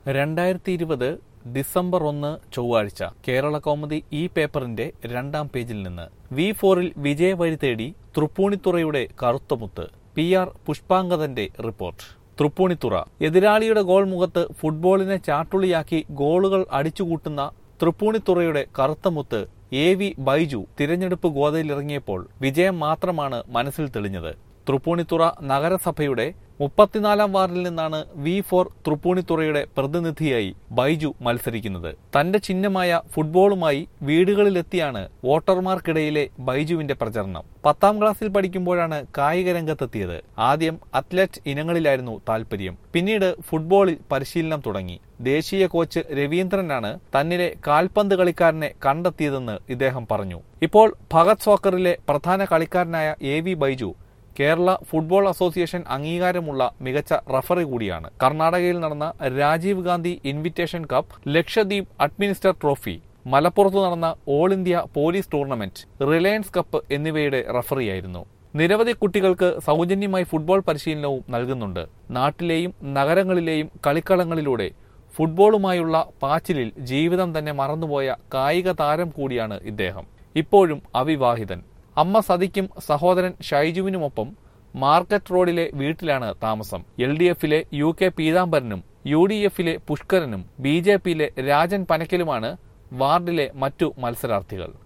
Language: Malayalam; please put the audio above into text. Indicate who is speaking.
Speaker 1: രണ്ടായിരത്തി ഇരുപത് ഡിസംബർ ഒന്ന് ചൊവ്വാഴ്ച കേരള കൗമുദി ഈ പേപ്പറിന്റെ രണ്ടാം പേജിൽ നിന്ന് വി ഫോറിൽ വിജയ വഴി തേടി തൃപ്പൂണിത്തുറയുടെ കറുത്തമുത്ത് പി ആർ പുഷ്പാങ്കദന്റെ റിപ്പോർട്ട് തൃപ്പൂണിത്തുറ എതിരാളിയുടെ ഗോൾ മുഖത്ത് ഫുട്ബോളിനെ ചാട്ടുളിയാക്കി ഗോളുകൾ അടിച്ചുകൂട്ടുന്ന തൃപ്പൂണിത്തുറയുടെ കറുത്തമുത്ത് എ വി ബൈജു തിരഞ്ഞെടുപ്പ് ഗോതയിലിറങ്ങിയപ്പോൾ വിജയം മാത്രമാണ് മനസ്സിൽ തെളിഞ്ഞത് തൃപ്പൂണിത്തുറ നഗരസഭയുടെ മുപ്പത്തിനാലാം വാർഡിൽ നിന്നാണ് വി ഫോർ തൃപ്പൂണിത്തുറയുടെ പ്രതിനിധിയായി ബൈജു മത്സരിക്കുന്നത് തന്റെ ചിഹ്നമായ ഫുട്ബോളുമായി വീടുകളിലെത്തിയാണ് വോട്ടർമാർക്കിടയിലെ ബൈജുവിന്റെ പ്രചരണം പത്താം ക്ലാസ്സിൽ പഠിക്കുമ്പോഴാണ് കായിക രംഗത്തെത്തിയത് ആദ്യം അത്ലറ്റ് ഇനങ്ങളിലായിരുന്നു താല്പര്യം പിന്നീട് ഫുട്ബോളിൽ പരിശീലനം തുടങ്ങി ദേശീയ കോച്ച് രവീന്ദ്രനാണ് തന്നിലെ കാൽപന്ത് കളിക്കാരനെ കണ്ടെത്തിയതെന്ന് ഇദ്ദേഹം പറഞ്ഞു ഇപ്പോൾ ഭഗത് സോക്കറിലെ പ്രധാന കളിക്കാരനായ A V Baiju Kerala football association അംഗീകാരമുള്ള മികച്ച റഫറി കൂടിയാണ് കർണാടകയിൽ നടന്ന Rajiv Gandhi invitation cup Lakshadweep administer trophy മലപ്പുറത്ത് നടന്ന all India police tournament Reliance cup എന്നിവയുടെ റഫറിയായിരുന്നു നിരവധി കുട്ടികൾക്ക് സൗജന്യമായി ഫുട്ബോൾ പരിശീലനവും നൽകുന്നുണ്ട് നാട്ടിലെയും നഗരങ്ങളിലെയും കളിക്കളങ്ങളിലൂടെ ഫുട്ബോളുമായുള്ള പാച്ചിലിൽ ജീവിതം തന്നെ മറന്നുപോയ കായിക താരം കൂടിയാണ് ഇദ്ദേഹം ഇപ്പോഴും അവിവാഹിതൻ അമ്മ സതിക്കും സഹോദരൻ ഷൈജുവിനുമൊപ്പം മാർക്കറ്റ് റോഡിലെ വീട്ടിലാണ് താമസം എൽ ഡി എഫിലെ യു കെ പീതാംബരനും യു ഡി എഫിലെ പുഷ്കരനും ബി ജെ പിയിലെ രാജൻ പനക്കലുമാണ് വാർഡിലെ മറ്റു മത്സരാർത്ഥികൾ